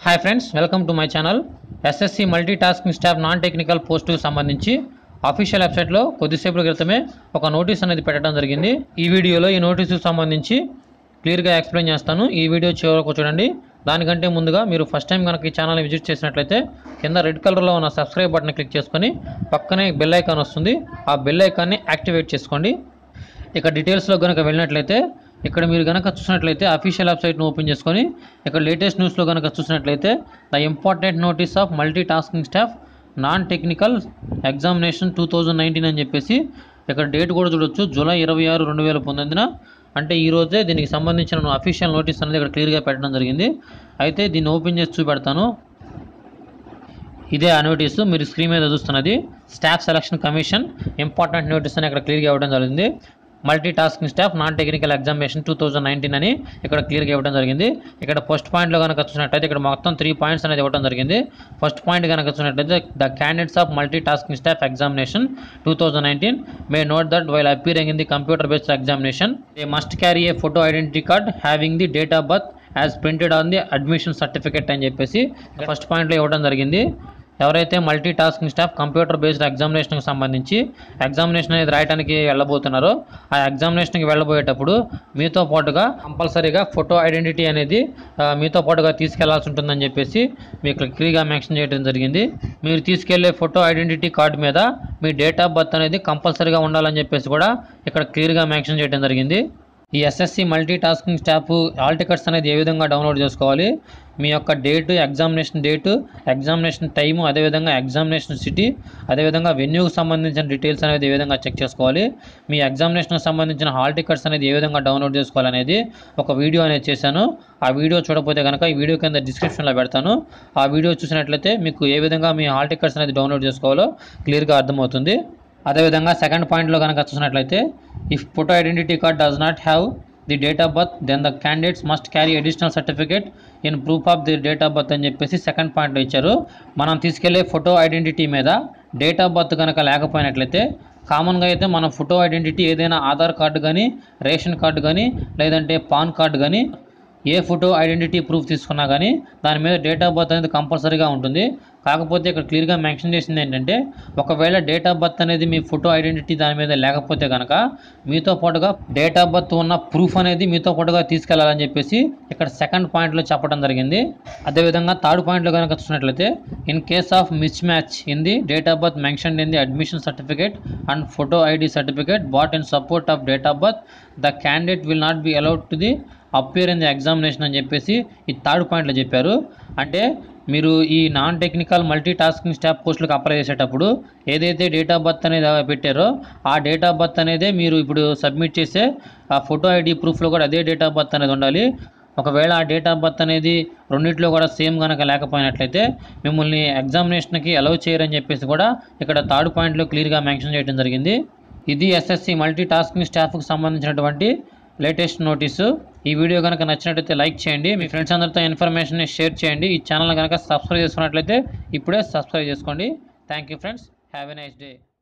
hi friends welcome to my channel SSC multi tasking staff non technical పోస్టుకు సంబంధించి official వెబ్సైట్లో కొద్దిసేపటి క్రితమే ఒక నోటీస్ అనేది పెట్టడం జరిగింది ఈ వీడియోలో ఈ నోటీసుకు సంబంధించి క్లియర్గా ఎక్స్ప్లెయిన్ చేస్తాను ఈ వీడియో చివరకు చూడండి దానికంటే ముందుగా మీరు ఫస్ట్ టైం కనుక ఈ ఛానల్ని విజిట్ చేసినట్లయితే కింద రెడ్ కలర్లో ఉన్న సబ్స్క్రైబ్ బటన్ క్లిక్ చేసుకొని పక్కనే బెల్ ఐకాన్ వస్తుంది ఆ బెల్ ఐకాన్ని యాక్టివేట్ చేసుకోండి ఇక డీటెయిల్స్లో కనుక వెళ్ళినట్లయితే ఇక్కడ మీరు కనుక చూసినట్లయితే అఫీషియల్ వెబ్సైట్ను ఓపెన్ చేసుకొని ఇక్కడ లేటెస్ట్ న్యూస్లో కనుక చూసినట్లయితే the important notice of multi tasking staff non technical examination two thousand nineteen అని చెప్పేసి ఇక్కడ డేట్ కూడా చూడొచ్చు జూలై ఇరవై ఆరు రెండు వేల పంతొమ్మిదిన అంటే ఈ రోజే దీనికి సంబంధించిన అఫీషియల్ నోటీస్ అనేది ఇక్కడ క్లియర్గా పెట్టడం జరిగింది అయితే దీన్ని ఓపెన్ చేసి చూపెడతాను ఇదే ఆ నోటీసు మీరు స్క్రీన్ మీద చూస్తున్నది staff selection commission important notice అని ఇక్కడ క్లియర్గా ఇవ్వడం జరిగింది multi tasking staff non technical examination two thousand nineteen అని ఇక్కడ క్లియర్గా ఇవ్వడం జరిగింది ఇక్కడ ఫస్ట్ పాయింట్లో కనుక చూసినట్టయితే ఇక్కడ మొత్తం త్రీ పాయింట్స్ అనేది ఇవ్వడం జరిగింది ఫస్ట్ పాయింట్ కనుక చూసినట్టయితే the candidates of multi tasking staff examination two thousand nineteen may note that while appearing in the computer based examination they must carry a photo identity card having the date of birth as printed on the admission certificate అని చెప్పేసి first పాయింట్లో ఇవ్వడం జరిగింది ఎవరైతే multi tasking staff computer based ఎగ్జామినేషన్కి సంబంధించి examination అనేది రాయడానికి వెళ్ళబోతున్నారో ఆ ఎగ్జామినేషన్కి వెళ్ళబోయేటప్పుడు మీతో పాటుగా కంపల్సరీగా ఫోటో ఐడెంటిటీ అనేది ఆ, మీతో పాటుగా తీసుకెళ్లాల్సి ఉంటుందని చెప్పేసి మీకు క్లియర్గా మెన్షన్ చేయడం జరిగింది మీరు తీసుకెళ్లే ఫోటో ఐడెంటిటీ కార్డు మీద మీ డేట్ ఆఫ్ బర్త్ అనేది కంపల్సరీగా ఉండాలని చెప్పేసి కూడా ఇక్కడ క్లియర్గా మెన్షన్ చేయడం జరిగింది ఈ SSC multi tasking staff hall tickets అనేది ఏ విధంగా డౌన్లోడ్ చేసుకోవాలి మీ యొక్క date examination date examination time అదేవిధంగా ఎగ్జామినేషన్ సిటీ అదేవిధంగా వెన్యూకి సంబంధించిన డీటెయిల్స్ అనేది ఏ విధంగా చెక్ చేసుకోవాలి మీ ఎగ్జామినేషన్కి సంబంధించిన హాల్ టికెట్స్ అనేది ఏ విధంగా డౌన్లోడ్ చేసుకోవాలి అనేది ఒక వీడియో అనేది చేశాను ఆ వీడియో చూడకపోతే కనుక ఈ వీడియో కింద డిస్క్రిప్షన్లో పెడతాను ఆ వీడియో చూసినట్లయితే మీకు ఏ విధంగా మీ హాల్ టికెట్స్ అనేది డౌన్లోడ్ చేసుకోవాలో క్లియర్గా అర్థమవుతుంది అదేవిధంగా సెకండ్ పాయింట్లో కనుక చూసినట్లయితే if photo identity card does not have the date of birth then the candidates must carry additional certificate in proof of the date of birth అని చెప్పేసి సెకండ్ పాయింట్లో ఇచ్చారు మనం తీసుకెళ్లే ఫోటో ఐడెంటిటీ మీద డేట్ ఆఫ్ బర్త్ కనుక లేకపోయినట్లయితే కామన్గా అయితే మనం ఫోటో ఐడెంటిటీ ఏదైనా ఆధార్ కార్డు కానీ రేషన్ కార్డు కానీ లేదంటే పాన్ కార్డు కానీ ఏ ఫోటో ఐడెంటిటీ ప్రూఫ్ తీసుకున్నా కానీ దాని మీద డేట్ ఆఫ్ బర్త్ అనేది కంపల్సరీగా ఉంటుంది కాకపోతే ఇక్కడ క్లియర్గా మెన్షన్ చేసింది ఏంటంటే ఒకవేళ డేట్ ఆఫ్ బర్త్ అనేది మీ ఫోటో ఐడెంటిటీ దాని మీద లేకపోతే కనుక మీతో పాటుగా డేట్ ఆఫ్ బర్త్ ఉన్న ప్రూఫ్ అనేది మీతో పాటుగా తీసుకెళ్లాలని చెప్పేసి ఇక్కడ సెకండ్ పాయింట్లో చెప్పడం జరిగింది అదేవిధంగా థర్డ్ పాయింట్లో కనుక చూసినట్లయితే in case of mismatch in the date of birth mention in the admission certificate and photo ID certificate but in support of date of birth the candidate will not be allowed to the appear in the examination అని చెప్పేసి ఈ third పాయింట్లో చెప్పారు అంటే మీరు ఈ non technical multi tasking staff పోస్టులకు apply చేసేటప్పుడు ఏదైతే డేట్ ఆఫ్ బర్త్ అనేది పెట్టారో ఆ డేట్ ఆఫ్ బర్త్ అనేది మీరు ఇప్పుడు సబ్మిట్ చేసే ఆ ఫోటో ఐడి ప్రూఫ్లో కూడా అదే డేట్ ఆఫ్ బర్త్ అనేది ఉండాలి ఒకవేళ ఆ డేట్ ఆఫ్ బర్త్ అనేది రెండిట్లో కూడా సేమ్ కనుక లేకపోయినట్లయితే మిమ్మల్ని ఎగ్జామినేషన్కి అలౌ చేయరని చెప్పేసి కూడా ఇక్కడ థర్డ్ పాయింట్లో క్లియర్గా మెన్షన్ చేయడం జరిగింది ఇది ఎస్ఎస్సి మల్టీ టాస్కింగ్ స్టాఫ్కి సంబంధించినటువంటి లేటెస్ట్ నోటీసు ఈ వీడియో కనుక నచ్చినట్లయితే లైక్ చేయండి మీ ఫ్రెండ్స్ అందరితో ఇన్ఫర్మేషన్ షేర్ చేయండి ఈ ఛానల్ కనుక సబ్స్క్రైబ్ చేసుకున్నట్లయితే ఇప్పుడే సబ్స్క్రైబ్ చేసుకోండి thank you friends have a nice day